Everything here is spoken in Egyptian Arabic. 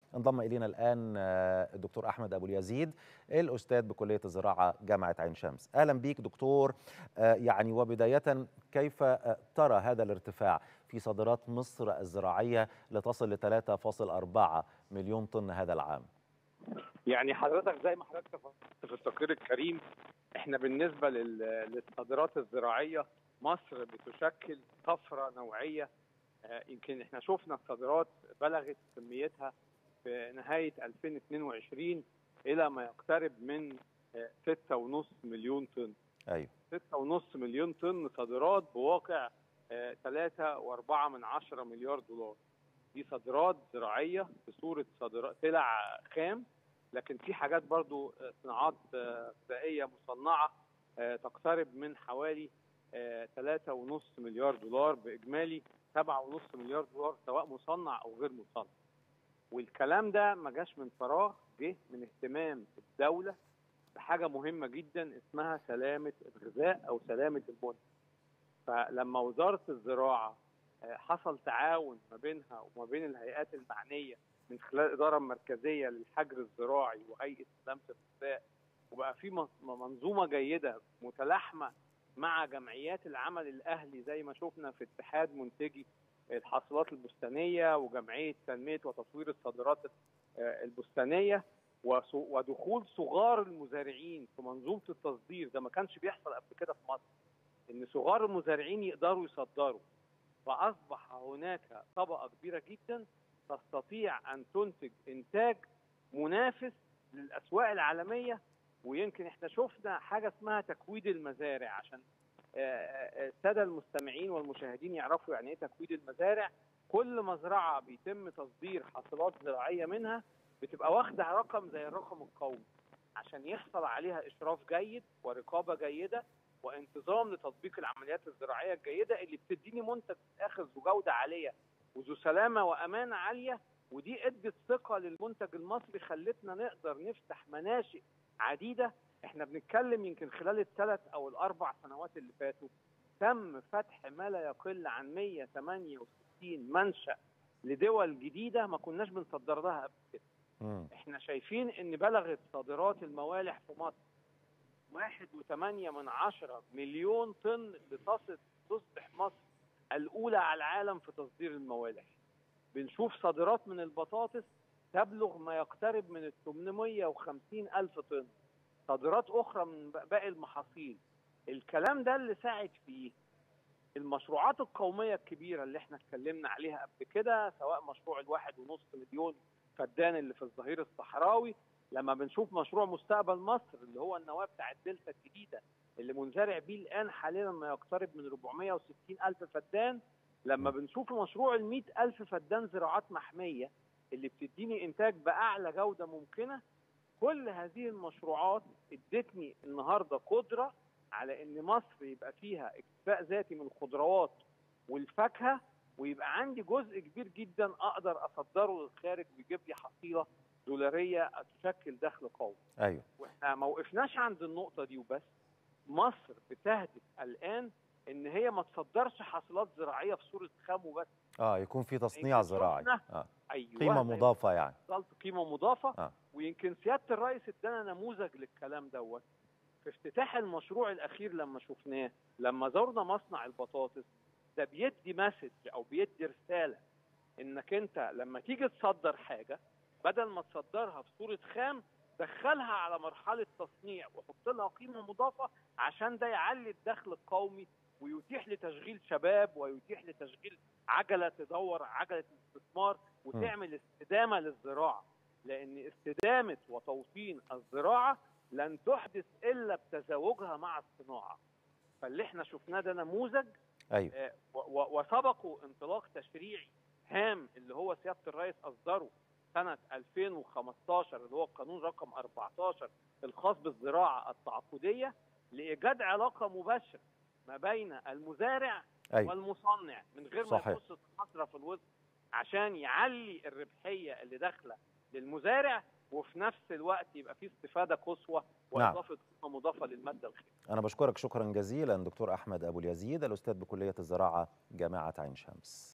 انضم الينا الان الدكتور احمد ابو اليزيد الاستاذ بكليه الزراعه جامعه عين شمس اهلا بيك دكتور يعني وبدايه كيف ترى هذا الارتفاع في صادرات مصر الزراعيه لتصل ل 3.4 مليون طن هذا العام يعني حضرتك زي ما حضرتك في التقرير الكريم احنا بالنسبه للصادرات الزراعيه مصر بتشكل طفره نوعيه يمكن احنا شفنا الصادرات بلغت كميتها في نهايه 2022 الى ما يقترب من 6.5 مليون طن. ايوه 6.5 مليون طن صادرات بواقع 3.4 من 10 مليار دولار. دي صادرات زراعيه بصوره صادرات سلع خام لكن في حاجات برضو صناعات غذائيه مصنعه تقترب من حوالي 3.5 مليار دولار باجمالي 7.5 مليار دولار سواء مصنع او غير مصنع. والكلام ده ما جاش من فراغ جه من اهتمام الدوله بحاجه مهمه جدا اسمها سلامه الغذاء او سلامه المنتج. فلما وزاره الزراعه حصل تعاون ما بينها وما بين الهيئات المعنيه من خلال الاداره المركزيه للحجر الزراعي وهيئه سلامه الغذاء وبقى في منظومه جيده متلاحمه مع جمعيات العمل الاهلي زي ما شفنا في اتحاد منتجي الحاصلات البستانيه وجمعيه تنميه وتطوير الصادرات البستانيه ودخول صغار المزارعين في منظومه التصدير ده ما كانش بيحصل قبل كده في مصر ان صغار المزارعين يقدروا يصدروا فاصبح هناك طبقه كبيره جدا تستطيع ان تنتج انتاج منافس للاسواق العالميه ويمكن احنا شفنا حاجه اسمها تكويد المزارع عشان الساده المستمعين والمشاهدين يعرفوا يعني ايه تكويد المزارع كل مزرعه بيتم تصدير حاصلات زراعيه منها بتبقى واخده رقم زي الرقم القومي عشان يحصل عليها اشراف جيد ورقابه جيده وانتظام لتطبيق العمليات الزراعيه الجيده اللي بتديني منتج في الاخر ذو جوده عاليه وذو سلامه وامانه عاليه ودي ادت ثقه للمنتج المصري خلتنا نقدر نفتح مناشئ عديده احنا بنتكلم يمكن خلال الثلاث او الاربع سنوات اللي فاتوا تم فتح ما لا يقل عن 168 منشا لدول جديده ما كناش بنصدر لها قبل كده. احنا شايفين ان بلغت صادرات الموالح في مصر واحد وثمانية من عشرة مليون طن لتصل تصبح مصر الأولى على العالم في تصدير الموالح بنشوف صادرات من البطاطس تبلغ ما يقترب من ال 850 ألف طن صادرات أخرى من باقي المحاصيل الكلام ده اللي ساعد فيه المشروعات القومية الكبيرة اللي احنا اتكلمنا عليها قبل كده سواء مشروع الواحد ونص مليون فدان اللي في الظهير الصحراوي لما بنشوف مشروع مستقبل مصر اللي هو النواه بتاع الدلتا الجديده اللي منزرع بيه الان حاليا ما يقترب من 460 الف فدان لما بنشوف مشروع ال 100 الف فدان زراعات محميه اللي بتديني انتاج باعلى جوده ممكنه كل هذه المشروعات ادتني النهارده قدره على ان مصر يبقى فيها اكتفاء ذاتي من الخضروات والفاكهه ويبقى عندي جزء كبير جدا اقدر اصدره للخارج ويجيب لي حصيله دولاريه تشكل دخل قومي. ايوه. واحنا ما وقفناش عند النقطه دي وبس. مصر بتهدف الان ان هي ما تصدرش حاصلات زراعيه في صوره خام وبس. اه يكون في تصنيع زراعي. آه. ايوه قيمه مضافه يعني. قيمه مضافه آه. ويمكن سياده الرئيس ادانا نموذج للكلام دوت. في افتتاح المشروع الاخير لما شفناه لما زرنا مصنع البطاطس ده بيدي مسج او بيدي رساله انك انت لما تيجي تصدر حاجه بدل ما تصدرها في صوره خام دخلها على مرحله تصنيع وحط لها قيمه مضافه عشان ده يعلي الدخل القومي ويتيح لتشغيل شباب ويتيح لتشغيل عجله تدور عجله الاستثمار وتعمل استدامه للزراعه لان استدامه وتوطين الزراعه لن تحدث الا بتزاوجها مع الصناعه فاللي احنا شفناه ده نموذج ايوه آه وسبقوا انطلاق تشريعي هام اللي هو سياده الرئيس اصدره سنة 2015 اللي هو القانون رقم 14 الخاص بالزراعة التعاقدية لإيجاد علاقة مباشرة ما بين المزارع أيوة. والمصنع من غير صحيح. ما يخص المصرف الوسط عشان يعلي الربحية اللي داخلة للمزارع وفي نفس الوقت يبقى في استفادة قصوى وإضافة قيمة مضافة للمادة الخام أنا بشكرك شكرا جزيلا دكتور أحمد أبو اليزيد الأستاذ بكلية الزراعة جامعة عين شمس